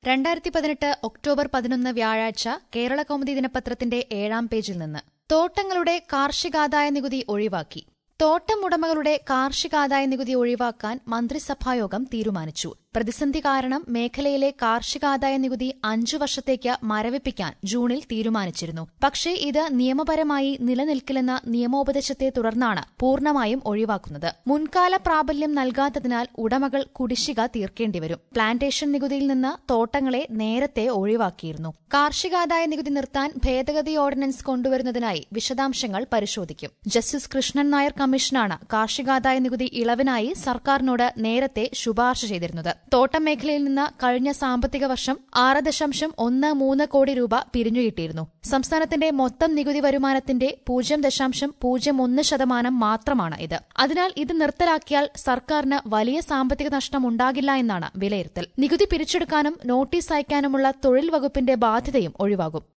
രണ്ടായിരത്തി പതിനെട്ട് ഒക്ടോബർ പതിനൊന്ന് വ്യാഴാഴ്ച കേരള കൗമുദി ദിനപത്രത്തിന്റെ ഏഴാം പേജിൽ നിന്ന് തോട്ടങ്ങളുടെ കാർഷികാദായ നികുതി ഒഴിവാക്കി തോട്ടം ഉടമകളുടെ കാർഷികാദായ നികുതി ഒഴിവാക്കാൻ മന്ത്രിസഭായോഗം തീരുമാനിച്ചു പ്രതിസന്ധി കാരണം മേഖലയിലെ കാർഷികാദായ നികുതി അഞ്ചു വർഷത്തേക്ക് മരവിപ്പിക്കാൻ ജൂണിൽ തീരുമാനിച്ചിരുന്നു പക്ഷേ ഇത് നിയമപരമായി നിലനിൽക്കില്ലെന്ന നിയമോപദേശത്തെ തുടർന്നാണ് പൂർണ്ണമായും ഒഴിവാക്കുന്നത് മുൻകാല പ്രാബല്യം നൽകാത്തതിനാൽ ഉടമകൾ കുടിശ്ശിക തീർക്കേണ്ടിവരും പ്ലാന്റേഷൻ നികുതിയിൽ നിന്ന് തോട്ടങ്ങളെ നേരത്തെ ഒഴിവാക്കിയിരുന്നു കാർഷികാദായ നികുതി നിർത്താൻ ഭേദഗതി ഓർഡിനൻസ് കൊണ്ടുവരുന്നതിനായി വിശദാംശങ്ങൾ പരിശോധിക്കും ജസ്റ്റിസ് കൃഷ്ണൻ നായർ കമ്മീഷനാണ് കാർഷികാദായ നികുതി ഇളവിനായി സർക്കാരിനോട് നേരത്തെ ശുപാർശ ചെയ്തിരുന്നത് തോട്ടം മേഖലയിൽ നിന്ന് കഴിഞ്ഞ സാമ്പത്തിക വർഷം ആറ് ദശാംശം ഒന്ന് മൂന്ന് കോടി രൂപ പിരിഞ്ഞുകിട്ടിയിരുന്നു സംസ്ഥാനത്തിന്റെ മൊത്തം നികുതി വരുമാനത്തിന്റെ പൂജ്യം ദശാംശം പൂജ്യം ഒന്ന് ശതമാനം മാത്രമാണ് ഇത് അതിനാൽ ഇത് നിർത്തലാക്കിയാൽ സർക്കാരിന് വലിയ സാമ്പത്തിക നഷ്ടം ഉണ്ടാകില്ല എന്നാണ് വിലയിരുത്തൽ നികുതി പിരിച്ചെടുക്കാനും നോട്ടീസ് അയക്കാനുമുള്ള തൊഴിൽ വകുപ്പിന്റെ ബാധ്യതയും ഒഴിവാകും